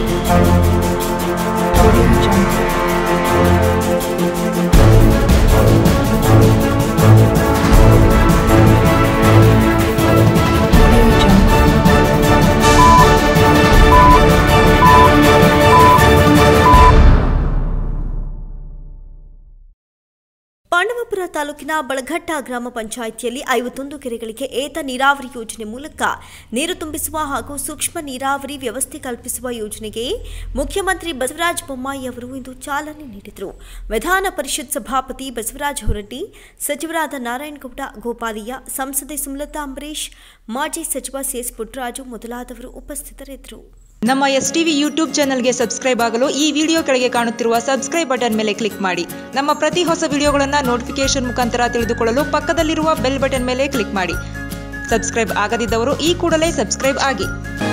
Audio Jungle. Audio Jungle. Pandavapura ತಾಲೂಕಿನ ಬಳಘಟ್ಟ ಗ್ರಾಮ ಪಂಚಾಯಿತಿಯಲ್ಲಿ ಐವತ್ತೊಂದು ಕೆರೆಗಳಿಗೆ ಏತ ನೀರಾವರಿ ಯೋಜನೆ ಮೂಲಕ ನೀರು ತುಂಬಿಸುವ ಹಾಗೂ ಸೂಕ್ಷ್ಮ ನೀರಾವರಿ ವ್ಯವಸ್ಥೆ ಕಲ್ಪಿಸುವ ಯೋಜನೆಗೆ ಮುಖ್ಯಮಂತ್ರಿ ಬಸವರಾಜ ಬೊಮ್ಮಾಯಿ ಅವರು ಇಂದು ಚಾಲನೆ ನೀಡಿದರು ವಿಧಾನ ಪರಿಷತ್ ಸಭಾಪತಿ ಬಸವರಾಜ ಹೊರಟ್ಟಿ ಸಚಿವರಾದ ನಾರಾಯಣಗೌಡ ಗೋಪಾಲಯ್ಯ ಸಂಸದೆ ಸುಮಲತಾ ಅಂಬರೀಶ್ ಮಾಜಿ ಸಚಿವ ಸಿಎಸ್ ಪುಟ್ಟರಾಜು ಮೊದಲಾದವರು ಉಪಸ್ಥಿತರಿದ್ದರು ನಮ್ಮ ಎಸ್ ಟಿವಿ ಯೂಟ್ಯೂಬ್ ಚಾನಲ್ಗೆ ಸಬ್ಸ್ಕ್ರೈಬ್ ಆಗಲು ಈ ವಿಡಿಯೋ ಕೆಳಗೆ ಕಾಣುತ್ತಿರುವ ಸಬ್ಸ್ಕ್ರೈಬ್ ಬಟನ್ ಮೇಲೆ ಕ್ಲಿಕ್ ಮಾಡಿ ನಮ್ಮ ಪ್ರತಿ ಹೊಸ ವಿಡಿಯೋಗಳನ್ನು ನೋಟಿಫಿಕೇಶನ್ ಮುಖಾಂತರ ತಿಳಿದುಕೊಳ್ಳಲು ಪಕ್ಕದಲ್ಲಿರುವ ಬೆಲ್ ಬಟನ್ ಮೇಲೆ ಕ್ಲಿಕ್ ಮಾಡಿ ಸಬ್ಸ್ಕ್ರೈಬ್ ಆಗದಿದ್ದವರು ಈ ಕೂಡಲೇ ಸಬ್ಸ್ಕ್ರೈಬ್ ಆಗಿ